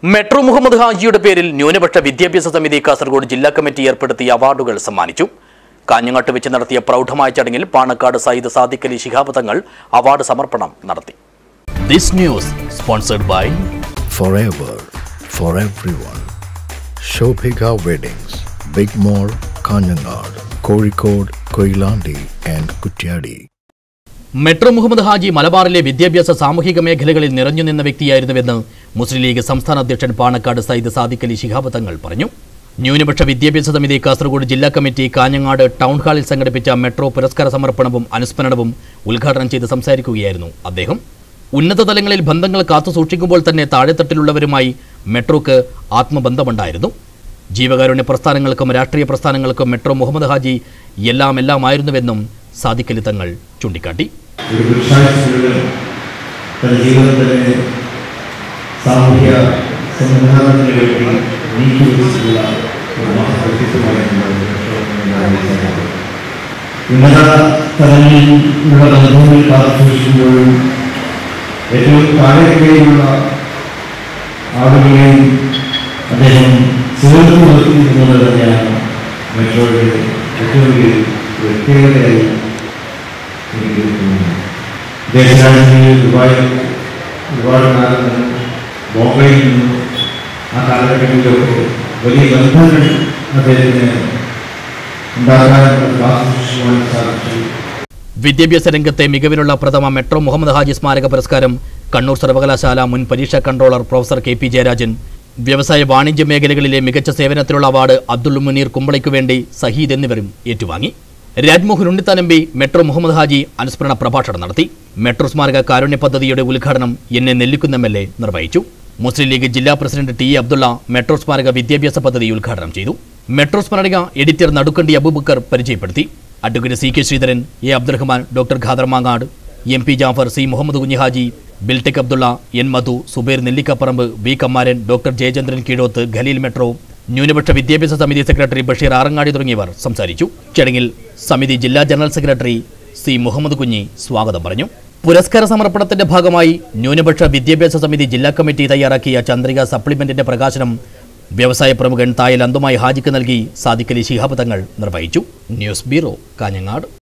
Metro Muhammad ഹാജിയുടെ പേരിൽ ന്യൂനപക്ഷ വിദ്യാഭ്യാസ സമിതി കാസർഗോഡ് ജില്ലാ കമ്മിറ്റി ഏർപ്പെടുത്തിയ അവാർഡുകൾ സമ്മാനിച്ചു കാഞ്ഞങ്ങാട്ട് വെച്ച് നടത്തിയ പ്രൗഢമായ ചടങ്ങിൽ പാണക്കാട് സയ്യിദ് സാദിഖ് അലി ശിഹാബ് തങ്ങൾ അവാർഡ് സമർപ്പണം നടത്തി this news sponsored by forever for everyone. Shobhika Weddings, Big Mall, Kanyanad, Kozhikode, Koilandi and Kutyadi. Metro Muhammad Haji മലബാറിലെ വിദ്യാഭ്യാസ സാമൂഹിക മേഖലകളിൽ നിറഞ്ഞു നിന്ന വ്യക്തിയായിരുന്നുവെന്ന് മുസ്ലിം ലീഗ് സംസ്ഥാന അധ്യക്ഷൻ പാണക്കാട് സയ്യിദ് സാദിഖ് അലി ശിഹാബ് തങ്ങൾ പറഞ്ഞു ന്യൂനപക്ഷ വിദ്യാഭ്യാസ സമിതി കാസർഗോഡ് ജില്ലാ കമ്മിറ്റി കാഞ്ഞങ്ങാട് ടൗൺ ഹാളിൽ സംഘടിപ്പിച്ച മെട്രോ പുരസ്കാര സമർപ്പണവും അനുസ്മരണവും ഉദ്ഘാടനം ചെയ്ത് സംസാരിക്കുകയായിരുന്നു അദ്ദേഹം ഉന്നത തലങ്ങളിൽ ബന്ധങ്ങൾ കാത്തു സൂക്ഷിക്കുമ്പോൾ തന്നെ താഴെത്തട്ടിലുള്ളവരുമായി മെട്രോക്ക് ആത്മബന്ധമുണ്ടായിരുന്നു ജീവകാരുണ്യ പ്രസ്ഥാനങ്ങൾക്കും രാഷ്ട്രീയ പ്രസ്ഥാനങ്ങൾക്കും മെട്രോ മുഹമ്മദ് ഹാജി എല്ലാം എല്ലാമായിരുന്നുവെന്നും സാദിഖ് അലി തങ്ങൾ ചൂണ്ടിക്കാട്ടി ഒരു പുരുഷാഴ്ചകളിൽ തന്റെ ജീവിതത്തിലെ സാമൂഹ്യ സംവിധാനത്തിന് വേണ്ടി നീക്കിവെച്ചിട്ടുള്ള ഒരു മഹാവ്യക്തിത്വമായിരുന്നു ഉന്നത തലങ്ങളിലുള്ള ബന്ധങ്ങൾ കാത്തുസൂക്ഷിക്കുമ്പോഴും ഏറ്റവും താഴെക്കയിലുള്ള ആളുകളെയും അദ്ദേഹം ചേർത്ത് നിർത്തിയിരുന്നത് തന്നെയാണ് മെട്രോയുടെ ഏറ്റവും വലിയ പ്രത്യേകതയായി എനിക്ക് തോന്നുന്നു ദേശരാജ്യങ്ങളിൽ ദുബായിൽ ഒരുപാട് കാലം നിന്നു ബോംബെയിൽ നിന്നു ആ കാലഘട്ടങ്ങളിലൊക്കെ വലിയ ബന്ധങ്ങൾ അദ്ദേഹത്തിന് ഉണ്ടാകാനുള്ള കാത്തുസൂക്ഷിക്കുവാൻ സാധിച്ചു വിദ്യാഭ്യാസ രംഗത്തെ മികവിനുള്ള പ്രഥമ മെട്രോ മുഹമ്മദ് ഹാജി സ്മാരക പുരസ്കാരം കണ്ണൂർ സർവകലാശാല മുൻ പരീക്ഷാ controller professor K P Jayarajan വ്യവസായ വാണിജ്യ മേഖലകളിലെ മികച്ച സേവനത്തിനുള്ള അവാർഡ് അബ്ദുൾ മുനീർ കുമ്പളയ്ക്കു വേണ്ടി സഹീദ് എന്നിവരും ഏറ്റുവാങ്ങി Rajmohan Unnithan M P Metro Muhammad Haji അനുസ്മരണ പ്രഭാഷണം നടത്തി മെട്രോ സ്മാരക കാരുണ്യ പദ്ധതിയുടെ ഉദ്ഘാടനം എന്നെ നെല്ലിക്കുന്ന എം എൽ എ നിർവഹിച്ചു മുസ്ലിം ലീഗ് ജില്ലാ president T A Abdulla Metro സ്മാരക വിദ്യാഭ്യാസ പദ്ധതി ഉദ്ഘാടനം ചെയ്തു മെട്രോ സ്മാരക എഡിറ്റർ നടുക്കണ്ടി അബൂബക്കർ പരിചയപ്പെടുത്തി advocate C K Sreedharan A Abdurahman doctor Khader Mangad M P Jaffer C Muhammad Kunhihaji Biltech Abdulla N Madhu Zubair Nellikkaparamba V Kammaran doctor Jayachandran Keezhoth Khaleel Metro ന്യൂനപക്ഷ വിദ്യാഭ്യാസ സമിതി സെക്രട്ടറി ബഷീർ ആറങ്ങാടി തുടങ്ങിയവർ സംസാരിച്ചു ചടങ്ങിൽ സമിതി ജില്ലാ ജനറൽ സെക്രട്ടറി സി മുഹമ്മദ് കുഞ്ഞി സ്വാഗതം പറഞ്ഞു പുരസ്കാര സമർപ്പണത്തിന്റെ ഭാഗമായി ന്യൂനപക്ഷ വിദ്യാഭ്യാസ സമിതി ജില്ലാ കമ്മിറ്റി തയ്യാറാക്കിയ ചന്ദ്രിക സപ്ലിമെന്റിന്റെ പ്രകാശനം വ്യവസായ പ്രമുഖൻ തായൽ അന്തുമായി ഹാജിക്ക് നൽകി സാദിഖലി ശിഹാബ് തങ്ങൾ നിർവഹിച്ചു ന്യൂസ് ബ്യൂറോ കാഞ്ഞങ്ങാട്